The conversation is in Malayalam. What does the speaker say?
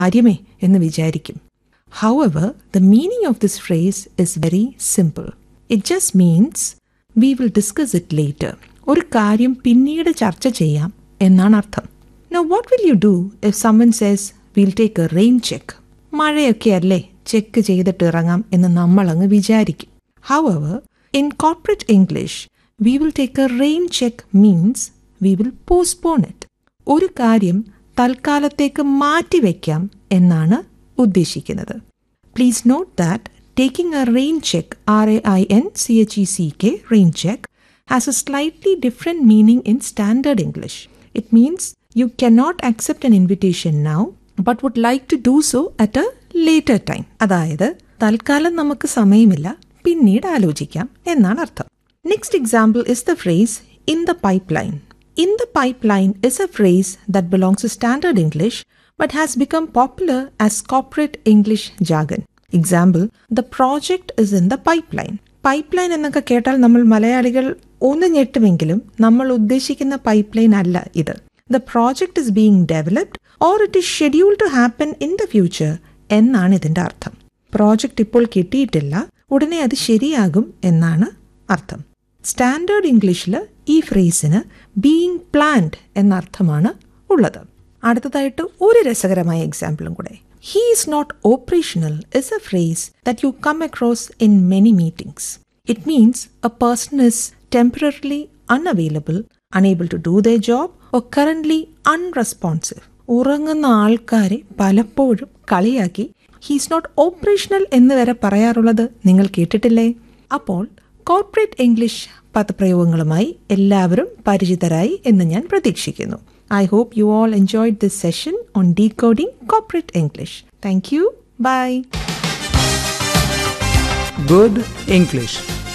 കാര്യമേ എന്ന് വിചാരിക്കും however the meaning of this phrase is very simple it just means we will discuss it later ഒരു കാര്യം പിന്നീട് ചർച്ച ചെയ്യാം എന്നാണ് അർത്ഥം no what will you do if someone says will take a rain check മഴയൊക്കെ അല്ലേ ചെക്ക് ചെയ്തിട്ട് ഇറങ്ങാം എന്ന് നമ്മൾ അങ്ങ് വിചാരിക്കും however in corporate English we will take a rain check means we will postpone it ഒരു കാര്യം തൽക്കാലത്തേക്ക് മാറ്റിവെക്കാം എന്നാണ് ഉദ്ദേശിക്കുന്നത് please note that taking a rain check R A I N C H E C K rain check has a slightly different meaning in standard English it means you cannot accept an invitation now but would like to do so at a later time അതായത് തൽക്കാലം നമുക്ക് സമയമില്ല പിന്നീട് ആലോചിക്കാം എന്നാണ് അർത്ഥം next example is the phrase in the pipeline in the pipeline is a phrase that belongs to standard English but has become popular as corporate English jargon example the project is in the pipeline pipeline എന്നൊക്കെ കേട്ടാൽ നമ്മൾ മലയാളികൾ ഒന്ന് ഞെട്ടുമെങ്കിലും നമ്മൾ ഉദ്ദേശിക്കുന്ന പൈപ്പ് ലൈൻ അല്ല ഇത് the project is being developed or it is scheduled to happen in the future എന്നാണ് ഇതിന്റെ അർത്ഥം പ്രോജക്റ്റ് ഇപ്പോൾ കിട്ടിയിട്ടില്ല ഉടനെ അത് ശരിയാകും എന്നാണ് അർത്ഥം സ്റ്റാൻഡേർഡ് ഇംഗ്ലീഷിൽ ഈ ഫ്രേസിന് ബീയിങ് പ്ലാൻഡ് എന്ന അർത്ഥമാണ് ഉള്ളത് അടുത്തതായിട്ട് ഒരു രസകരമായ എക്സാമ്പിളും കൂടെ he is not operational is a phrase that you come across in many meetings it means a person is temporarily unavailable unable to do the job or currently unresponsive ഉറങ്ങുന്ന ആൾക്കാരെ പലപ്പോഴും കളിയാക്കി ഹീസ് നോട്ട് ഓപ്പറേഷണൽ എന്ന് വരെ പറയാറുള്ളത് നിങ്ങൾ കേട്ടിട്ടില്ലേ അപ്പോൾ കോർപ്പറേറ്റ് ഇംഗ്ലീഷ് പദപ്രയോഗങ്ങളുമായി എല്ലാവരും പരിചിതരായി എന്ന് ഞാൻ പ്രതീക്ഷിക്കുന്നു I hope you all enjoyed this session on decoding corporate English thank you bye Good English.